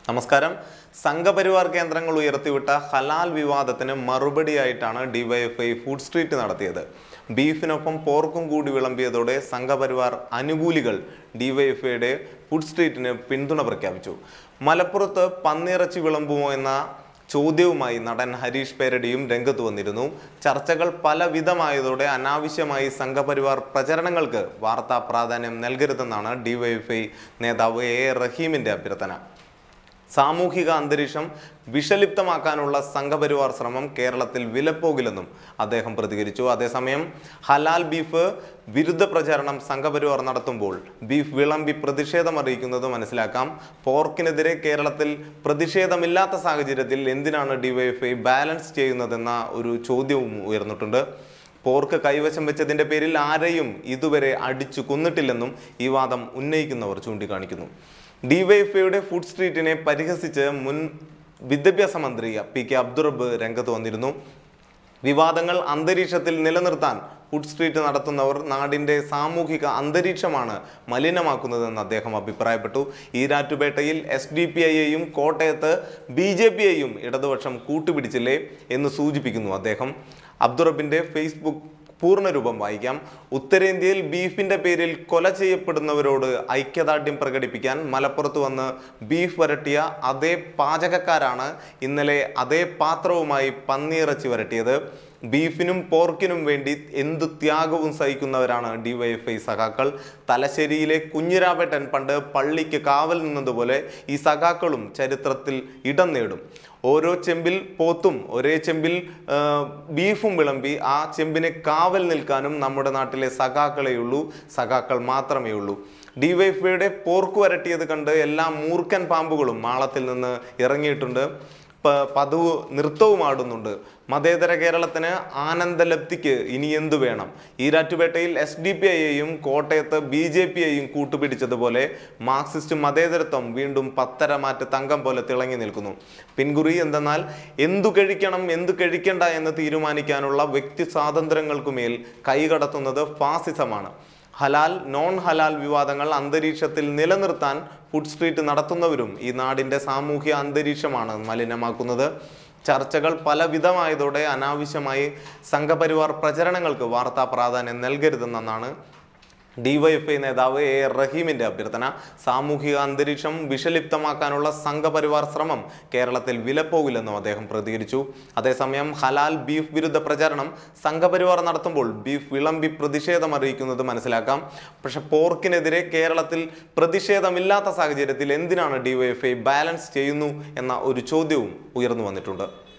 നമസ്കാരം സംഘപരിവാർ കേന്ദ്രങ്ങൾ ഉയർത്തിവിട്ട ഹലാൽ വിവാദത്തിന് മറുപടിയായിട്ടാണ് ഡിവൈഎഫ്ഐ ഫുഡ് സ്ട്രീറ്റ് നടത്തിയത് ബീഫിനൊപ്പം പോർക്കും കൂടി വിളമ്പിയതോടെ സംഘപരിവാർ അനുകൂലികൾ ഡിവൈഎഫ്ഐയുടെ ഫുഡ് സ്ട്രീറ്റിന് പിന്തുണ പ്രഖ്യാപിച്ചു മലപ്പുറത്ത് പന്നിയിറച്ചി വിളമ്പുമോ എന്ന ചോദ്യവുമായി നടൻ ഹരീഷ് പേരടിയും രംഗത്ത് വന്നിരുന്നു ചർച്ചകൾ പലവിധമായതോടെ അനാവശ്യമായി സംഘപരിവാർ പ്രചരണങ്ങൾക്ക് വാർത്താ പ്രാധാന്യം നൽകരുതെന്നാണ് ഡിവൈഎഫ്ഐ നേതാവ് എ എ റഹീമിന്റെ അഭ്യർത്ഥന സാമൂഹിക അന്തരീക്ഷം വിഷലിപ്തമാക്കാനുള്ള സംഘപരിവാർ ശ്രമം കേരളത്തിൽ വിലപ്പോകില്ലെന്നും അദ്ദേഹം പ്രതികരിച്ചു അതേസമയം ഹലാൽ ബീഫ് വിരുദ്ധ പ്രചാരണം സംഘപരിവാർ നടത്തുമ്പോൾ ബീഫ് വിളമ്പി പ്രതിഷേധമറിയിക്കുന്നത് മനസ്സിലാക്കാം പോർക്കിനെതിരെ കേരളത്തിൽ പ്രതിഷേധമില്ലാത്ത സാഹചര്യത്തിൽ എന്തിനാണ് ഡിവൈഎഫ്ഐ ബാലൻസ് ചെയ്യുന്നതെന്ന ഒരു ചോദ്യവും ഉയർന്നിട്ടുണ്ട് പോർക്ക് കൈവശം വെച്ചതിന്റെ പേരിൽ ആരെയും ഇതുവരെ അടിച്ചു കൊന്നിട്ടില്ലെന്നും ഈ വാദം ഉന്നയിക്കുന്നവർ ചൂണ്ടിക്കാണിക്കുന്നു ഡിവൈഎഫ്ഐയുടെ ഫുഡ് സ്ട്രീറ്റിനെ പരിഹസിച്ച് മുൻ വിദ്യാഭ്യാസ മന്ത്രി പി കെ അബ്ദുറബ് രംഗത്ത് വന്നിരുന്നു വിവാദങ്ങൾ അന്തരീക്ഷത്തിൽ നിലനിർത്താൻ ഫുഡ് സ്ട്രീറ്റ് നടത്തുന്നവർ നാടിന്റെ സാമൂഹിക അന്തരീക്ഷമാണ് മലിനമാക്കുന്നതെന്ന് അദ്ദേഹം അഭിപ്രായപ്പെട്ടു ഈരാറ്റുപേട്ടയിൽ എസ് ഡി പി ഐയെയും കോട്ടയത്ത് ബി ജെ പിയെയും ഇടതുപക്ഷം കൂട്ടുപിടിച്ചില്ലേ എന്ന് സൂചിപ്പിക്കുന്നു അദ്ദേഹം അബ്ദുറബിന്റെ ഫേസ്ബുക്ക് പൂർണ്ണരൂപം വായിക്കാം ഉത്തരേന്ത്യയിൽ ബീഫിന്റെ പേരിൽ കൊല ചെയ്യപ്പെടുന്നവരോട് ഐക്യദാർഢ്യം പ്രകടിപ്പിക്കാൻ മലപ്പുറത്ത് വന്ന് ബീഫ് വരട്ടിയ അതേ പാചകക്കാരാണ് ഇന്നലെ അതേ പാത്രവുമായി പന്നിയിറച്ചി വരട്ടിയത് ബീഫിനും പോർക്കിനും വേണ്ടി എന്തു ത്യാഗവും സഹിക്കുന്നവരാണ് ഡിവൈഎഫ്ഐ സഖാക്കൾ തലശ്ശേരിയിലെ കുഞ്ഞിരാപേട്ടൻ പണ്ട് പള്ളിക്ക് കാവൽ നിന്നതുപോലെ ഈ സഖാക്കളും ചരിത്രത്തിൽ ഇടം നേടും ഓരോ ചെമ്പിൽ പോത്തും ഒരേ ചെമ്പിൽ ആ, ബീഫും വിളമ്പി ആ ചെമ്പിനെ കാവൽ നിൽക്കാനും നമ്മുടെ നാട്ടിലെ സഖാക്കളെയുള്ളൂ സഖാക്കൾ മാത്രമേ ഉള്ളൂ ഡിവൈഎഫ്ഐയുടെ പോർക്ക് വരട്ടിയത് കണ്ട് എല്ലാ മൂർഖൻ പാമ്പുകളും മാളത്തിൽ നിന്ന് ഇറങ്ങിയിട്ടുണ്ട് പ- പതിവ് നൃത്തവും ആടുന്നുണ്ട് മതേതര കേരളത്തിന് ആനന്ദലബ്ധിക്ക് ഇനി എന്തു വേണം ഈരാറ്റുപേട്ടയിൽ എസ് ഡി പി ഐയെയും കോട്ടയത്ത് ബി ജെ പി ഐയും കൂട്ടുപിടിച്ചതുപോലെ മാർക്സിസ്റ്റ് മതേതരത്വം വീണ്ടും പത്തരമാറ്റ് തങ്കം പോലെ തിളങ്ങി നിൽക്കുന്നു പിൻകുറി എന്തെന്നാൽ എന്തു കഴിക്കണം എന്തു കഴിക്കണ്ട എന്ന് തീരുമാനിക്കാനുള്ള വ്യക്തി സ്വാതന്ത്ര്യങ്ങൾക്കുമേൽ കൈകടത്തുന്നത് ഫാസിസമാണ് ഹലാൽ നോൺ ഹലാൽ വിവാദങ്ങൾ അന്തരീക്ഷത്തിൽ നിലനിർത്താൻ ഫുഡ് സ്ട്രീറ്റ് നടത്തുന്നവരും ഈ നാടിന്റെ സാമൂഹ്യ അന്തരീക്ഷമാണ് മലിനമാക്കുന്നത് ചർച്ചകൾ പലവിധമായതോടെ അനാവശ്യമായി സംഘപരിവാർ പ്രചരണങ്ങൾക്ക് വാർത്താ പ്രാധാന്യം നൽകരുതെന്നാണ് ഡിവൈഎഫ്ഐ നേതാവ് എ എ റഹീമിന്റെ അഭ്യർത്ഥന സാമൂഹിക അന്തരീക്ഷം വിഷലിപ്തമാക്കാനുള്ള സംഘപരിവാർ ശ്രമം കേരളത്തിൽ വിലപ്പോകില്ലെന്നും അദ്ദേഹം പ്രതികരിച്ചു അതേസമയം ഹലാൽ ബീഫ് വിരുദ്ധ പ്രചാരണം സംഘപരിവാർ നടത്തുമ്പോൾ ബീഫ് വിളമ്പി പ്രതിഷേധം അറിയിക്കുന്നത് മനസ്സിലാക്കാം പക്ഷെ പോർക്കിനെതിരെ കേരളത്തിൽ പ്രതിഷേധമില്ലാത്ത സാഹചര്യത്തിൽ എന്തിനാണ് ഡിവൈഎഫ്ഐ ബാലൻസ് ചെയ്യുന്നു എന്ന ഒരു ചോദ്യവും ഉയർന്നു വന്നിട്ടുണ്ട്